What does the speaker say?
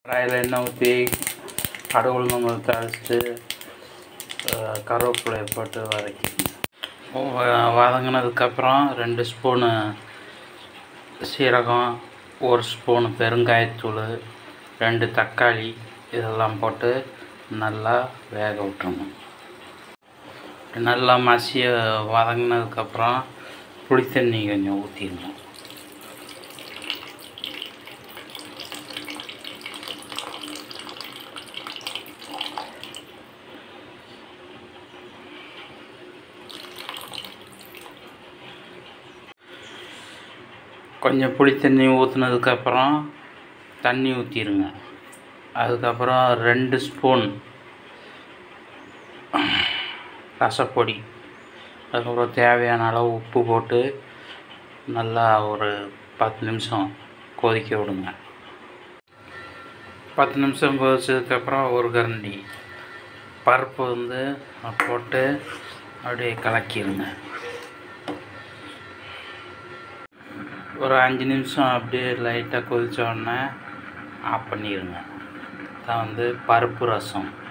கடாயில் எண்ணெய் ஊற்றி கடுகு நம்ம தாளிச்சிட்டு கருவேப்பிலையை போட்டு வதக்கிக்கணும் வதங்கினதுக்கப்புறம் ரெண்டு ஸ்பூனு சீரகம் ஒரு ஸ்பூனு பெருங்காயத்தூள் ரெண்டு தக்காளி இதெல்லாம் போட்டு நல்லா வேக விட்டுறணும் நல்லா மசிய வதங்கினதுக்கப்புறம் புளி தண்ணி கொஞ்சம் ஊற்றிடணும் கொஞ்சம் புளி தண்ணி ஊற்றுனதுக்கப்புறம் தண்ணி ஊற்றிடுங்க அதுக்கப்புறம் ரெண்டு ஸ்பூன் ரசப்பொடி அதுக்கப்புறம் தேவையான அளவு உப்பு போட்டு நல்லா ஒரு பத்து நிமிஷம் கொதிக்க விடுங்க பத்து நிமிஷம் கொதிச்சதுக்கப்புறம் ஒரு கரண்டி பருப்பு வந்து போட்டு அப்படியே கலக்கிடுங்க ஒரு அஞ்சு நிமிஷம் அப்படியே லைட்டாக கொதித்த உடனே ஆஃப் பண்ணிடுங்க தான் வந்து பருப்பு ரசம்